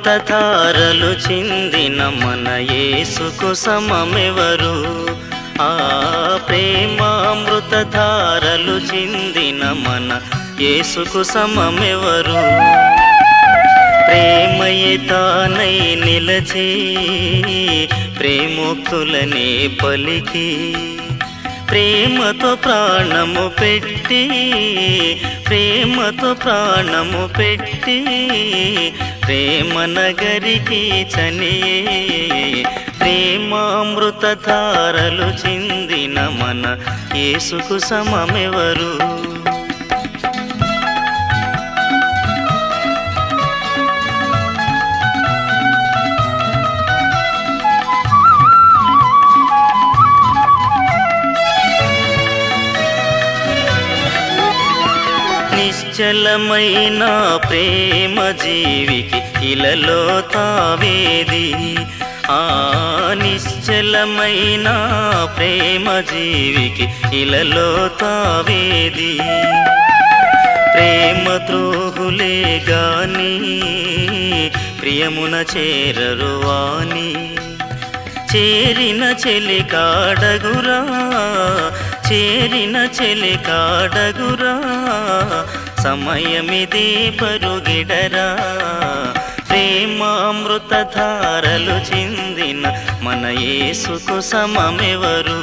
ప్రేమామృతధారలు చిందిన మన యేసుకు సమమెవరు ఆ ప్రేమామృతధారలు చిందిన మన యేసుకు సమమెవరు ప్రేమయే తానై నిలచి ప్రేమోక్తులనే పలికి ప్రేమతో ప్రాణము పెట్టి ప్రేమతో ప్రాణము పెట్టి ప్రేమ నగరికి చనియే ప్రేమామృతధారలు చిందిన మన యేసుకు సమమెవరు నిశ్చలమైన ప్రేమ జీవికి ఇలలో తావేది ఆ నిశ్చలమైన ప్రేమ జీవికి ఇలలో తావేది ప్రేమ ద్రోహులే గాని ప్రియమున చేరరు వాణి చేరిన చెలి కాడగురా చేరిన చెలి కాడగురా సమయమిది పరుగిడరా ప్రేమామృతధారలు చిందిన మన యేసుకు సమమెవరు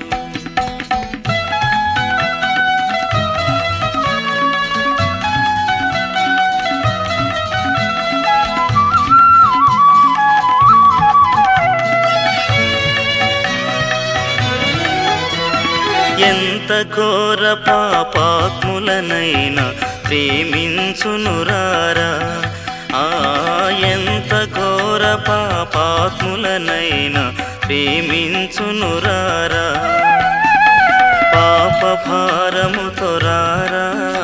ఎంత ఘోర పాపాత్ములనైనా ప్రేమించునురారా ఆ ఎంత ఘోర పాపాత్ములనైనా ప్రేమించునురారా పాప భారముతో రారా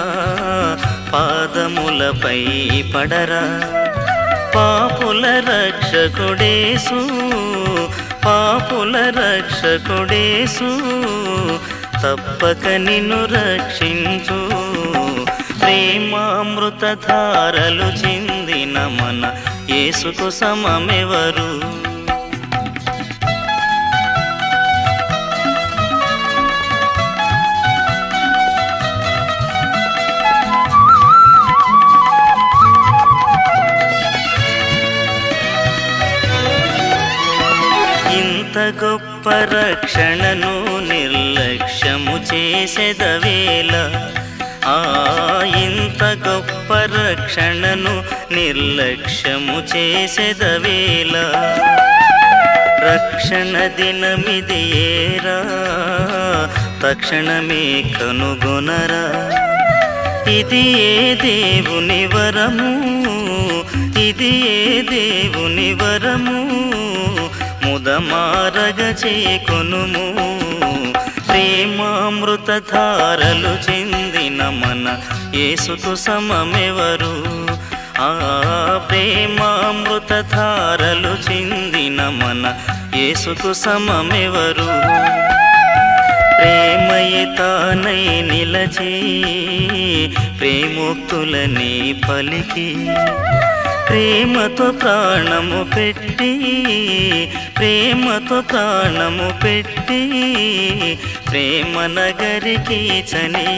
పాదములపై పడరా పాపుల రక్షకుడేసు పాపుల రక్షకుడేసు తప్పక నిన్ను రక్షించు ప్రేమామృతధారలు చిందిన మన యేసుకు సమమెవరు ఇంత గొప్ప రక్షణను నిర్లక్ష్యము చేసేదవేళ ఆ ఇంత గొప్ప రక్షణను నిర్లక్ష్యము చేసేదవేళ రక్షణ దినమిది ఏరా తక్షణమే కనుగొనరా ఇది ఏ దేవుని వరము ఇది ఏ దేవుని వరము ముదమారగ చేకొనుము ప్రేమామృతధారలు చెందిన మన యేసుకు సమమెవరు ఆ ప్రేమామృతధారలు చెందిన మన యేసుకు సమమెవరు ప్రేమయే తానై నిలచి ప్రేమోక్తులని పలికి ప్రేమతో ప్రాణము పెట్టి ప్రేమతో ప్రాణము పెట్టి ప్రేమ నగరికి చని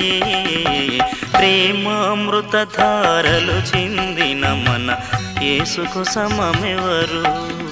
ప్రేమామృతధారలు చిందిన మన యేసుకు సమమెవరు